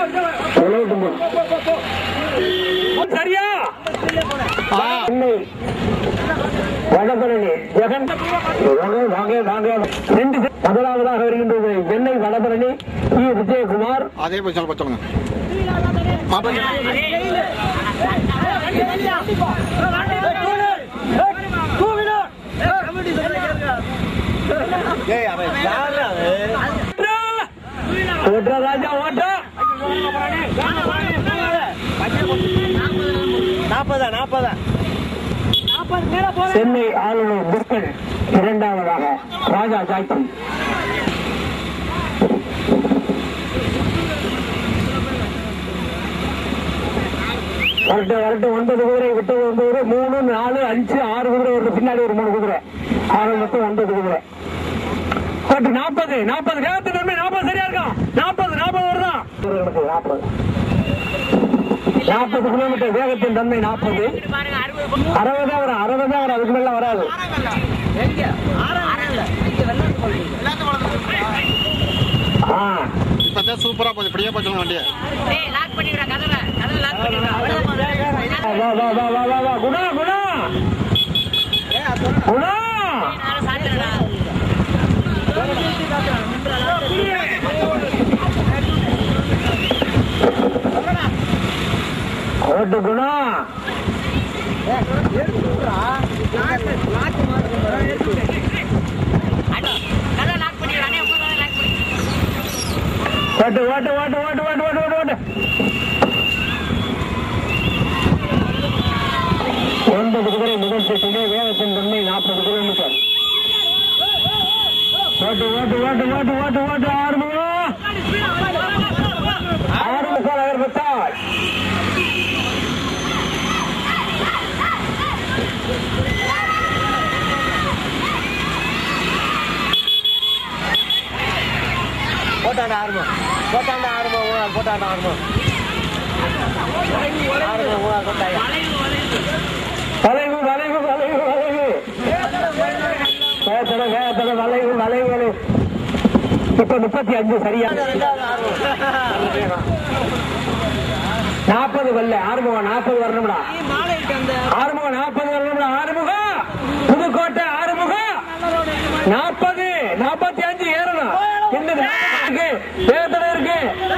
விளையாட்டு சரியா இல்லை வடபழனி ஜெகன் வாங்க வாங்க வாங்க ரெண்டு செ- முதலாவதாக வருகின்றது சென்னை வடபழனி இ விஜயகுமார் அதே பொசிஷன் பச்சவங்க மாப்பிள்ளை ஓட்டுற ராஜா ஓட்ட நாற்பதா நாற்பதா சென்னை ஆளுநர் புஷ்கன் இரண்டாவதாக ராஜா ஜாக்கி வரட்டு வரட்டு ஒன்பது குதிரை விட்டது ஒன்பது குதிரை மூணு நாலு அஞ்சு ஆறு குதிரை வருது பின்னாடி ஒரு மூணு குதிரை ஆறு மொத்தம் ஒன்பது குதிரை வரட்டு நாற்பது நாற்பது வேகத்து நன்மை நாற்பது சரியா இருக்கும் நாற்பது நாற்பது வருதான் நாற்பது நாற்பது கிலோமீட்டர் வேகத்தின் தன்மை நாற்பது அறுபதா வரும் அறுபதா வரும் அதுக்கு மேல வராது ஆ, இப்பதான் சூப்பரா போகுது இப்படியே பச்சவங்க வண்டியை ஏய் லாக் பண்ணிடுறா கதவை கதவை லாக் பண்ணிடுறா வா வா வா வா வா வா குணா குணா குணா நானும் சாத்திரடா ஓட்டு குணா கதவை லாக் பண்ணிடுறா அண்ணே உங்க கதவை லாக் பண்ணி ஓட்டு ஓட்டு ஓட்டு ஓட்டு ஓட்டு ஓட்டு ஓட்டு ஓட்டு ஒன்பது குதிரை நிகழ்ச்சி துணை வேகத்தின் தன்மை நாற்பது கிலோமீட்டர் ஓட்டு ஓட்டு ஓட்டு ஓட்டு ஓட்டு ஓட்டு ஆறுமுகம் ஆறுமுகம் அகர்பத்தாள் போட்டாண்ட ஆரம்பம் போட்டாண்ட ஆரம்பம் ஊழல் போட்டாண்ட ஆரம்பம் ஆரம்பம் ஊழல் போட்டாயா வளைவு வளைவு வளைவு வளைவு வேகத்தட வேகத்தட வளைவு வளைவு வளைவு இப்ப முப்பத்தி அஞ்சு சரியா நாற்பது வரல ஆறுமுகம் நாற்பது வரணும்டா ஆறுமுகம் நாற்பது வரணும்டா ஆறுமுகம் புதுக்கோட்டை ஆறுமுகம் நாற்பது நாற்பத்தி அஞ்சு ஏறணும் இந்த இருக்கு வேகத்தட இருக்கு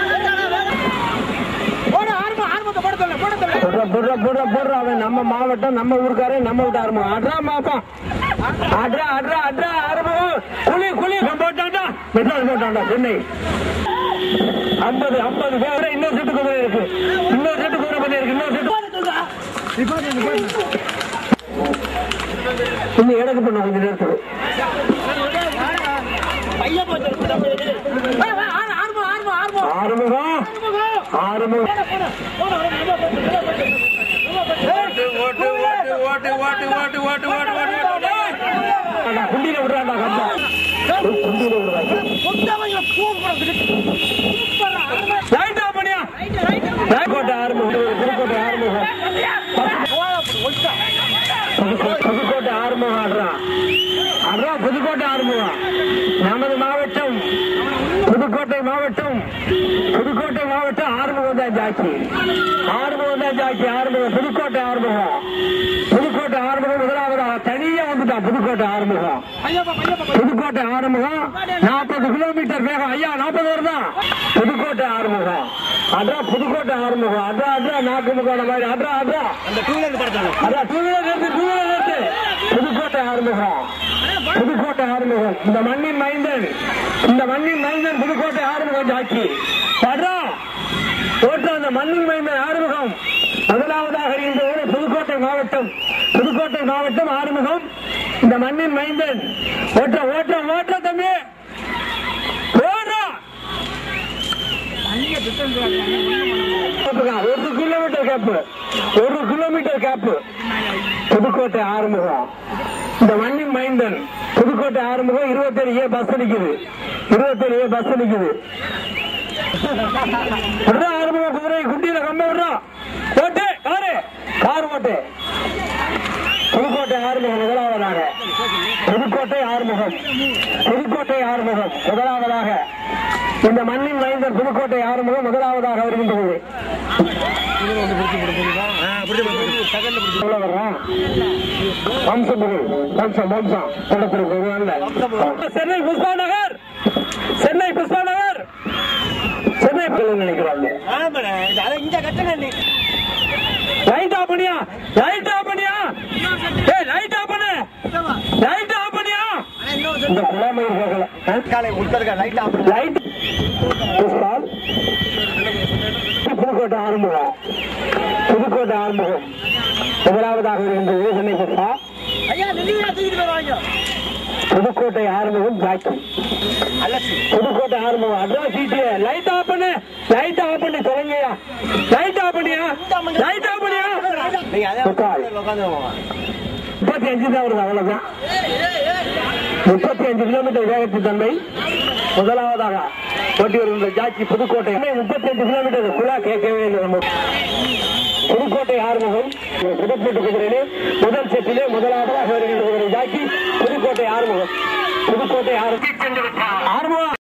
போடுற போடுற போடுற போடுற அவன் நம்ம மாவட்டம் நம்ம ஊருக்காரன் நம்ம விட்டு ஆரம்பம் அட்ரா மாப்பா அட்ரா அட்ரா அட்ரா ஆரம்பம் குழி குழி போட்டாண்டா மெட்ராஸ் போட்டாண்டா சென்னை ஐம்பது ஐம்பது பேர் இன்னொரு செட்டு குதிரை இருக்கு இன்னொரு செட்டு குதிரை பண்ணி இருக்கு இன்னொரு செட்டு இன்னும் எனக்கு பண்ண கொஞ்சம் நேரத்துக்கு ஆறுமுகம் ஆறுமுகம் அண்ணா, குண்டியில விடுறாண்டா கம்பா குண்டியில விடுறாங்க லைட் ஆஃப் பண்ணியா புதுக்கோட்டை ஆறுமுகம் புதுக்கோட்டை ஆறுமுகம் புதுக்கோட்டை ஆறுமுகம் ஆடுறா ஆடுறா புதுக்கோட்டை ஆறுமுகம் நமது மாவட்டம் புதுக்கோட்டை மாவட்டம் புதுக்கோட்டை மாவட்டம் ஆறுமுகம் தான் ஜாக்கி ஆறுமுகம் தான் ஜாக்கி ஆறுமுகம் புதுக்கோட்டை ஆறுமுகம் புதுக்கோட்டை ஆறுமுகம் முதலாவதாக தனியா வந்துட்டான் புதுக்கோட்டை ஆறுமுகம் புதுக்கோட்டை ஆறுமுகம் நாற்பது கிலோமீட்டர் வேகம் ஐயா நாற்பது வருதா புதுக்கோட்டை ஆறுமுகம் அட்ரா புதுக்கோட்டை ஆறுமுகம் அட்ரா அட்ரா நாக்கு முக்கான மாதிரி அட்ரா அட்ரா அந்த டூ வீலர் படத்தாங்க அதான் டூ வீலர் நிறுத்து டூ வீலர் நிறுத்து புதுக்கோட்டை ஆறுமுகம் புதுக்கோட்டை ஆறுமுகம் இந்த மண்ணின் மைந்தன் இந்த மண்ணின் மைந்தன் புதுக்கோட்டை ஆறுமுகம் ஜாக்கி அட்ரா ஓட்ட அந்த மண்ணின் மைந்தன் ஆறுமுகம் முதலாவதாக இந்த ஊர் புதுக்கோட்டை மாவட்டம் புதுக்கோட்டை மாவட்டம் ஆறுமுகம் இந்த மண்ணின் மைந்தன் ஓட்ட ஓட்ட ஓட்ட தம்பி ஓடுறா ஒரு கிலோமீட்டர் கேப்பு ஒரு கிலோமீட்டர் கேப்பு புதுக்கோட்டை ஆறுமுகம் இந்த மண்ணின் மைந்தன் புதுக்கோட்டை ஆறுமுகம் இருபத்தேழு ஏ பஸ் நிக்குது இருபத்தேழு ஏ பஸ் நிக்குது விடுறா ஆறுமுகம் குதிரை குண்டியில கம்ப விடுறா ஓட்டு காரு கார் ஓட்டு புதுக்கோட்டை ஆறுமுகம் முதலாவதாக புதுக்கோட்டை ஆறுமுகம் புதுக்கோட்டை ஆறுமுகம் முதலாவதாக இந்த மண்ணின் மைந்தர் புதுக்கோட்டை ஆறுமுகம் முதலாவதாக வருகின்றது உள்ள வர்றான். வம்சபுரி, வம்சம், வம்சம். படத்திற்கு ஒரு அல்ல. சென்னை புஷ்பா நகர் சென்னை புஷ்பா நகர் சென்னை பிள்ளை நினைக்கிறாங்க இந்த கட்டணம் நீ லைட் ஆஃப் பண்ணியா லைட் ஆஃப் பண்ணியா ஏய் லைட் ஆஃப் பண்ணு லைட் ஆஃப் பண்ணியா இந்த குழாமை கேட்கல காலை முத்தருக்கா லைட் ஆஃப் லைட் புஷ்பால் புதுக்கோட்டை ஆறுமுகம் புதுக்கோட்டை ஆறுமுகம் முதலாவதாக இருந்தது சென்னை புஷ்பா ஐயா நில்லுங்க தூக்கிட்டு போறாங்க புதுக்கோட்டை ஆறுமுகம் ஜாக்கி அலசி புதுக்கோட்டை ஆறுமுகம் அட்வான்ஸ் சீட்டு லைட் ஆஃப் பண்ணு லைட் ஆஃப் பண்ணி தொடங்கய்யா லைட் ஆஃப் பண்ணியா லைட் ஆஃப் பண்ணியா நீங்க அதே முக்கால். உட்காந்து முப்பத்தி அஞ்சு தான் வருது அவ்வளவுதான் முப்பத்தி அஞ்சு கிலோமீட்டர் வேகத்து தன்மை முதலாவதாக ஓட்டி வருகின்ற ஜாக்கி புதுக்கோட்டை முப்பத்தி அஞ்சு கிலோமீட்டர் குழா கேட்கவே இல்லை நம்ம புதுக்கோட்டை ஆறுமுகம் புதுக்கோட்டை குதிரையிலே முதல் செட்டிலே முதலாவதாக வருகின்ற ஒரு ஜாக்கி புதுக்கோட்டை ஆறுமுகம் புதுக்கோட்டை ஆறு ஆறுமுகம்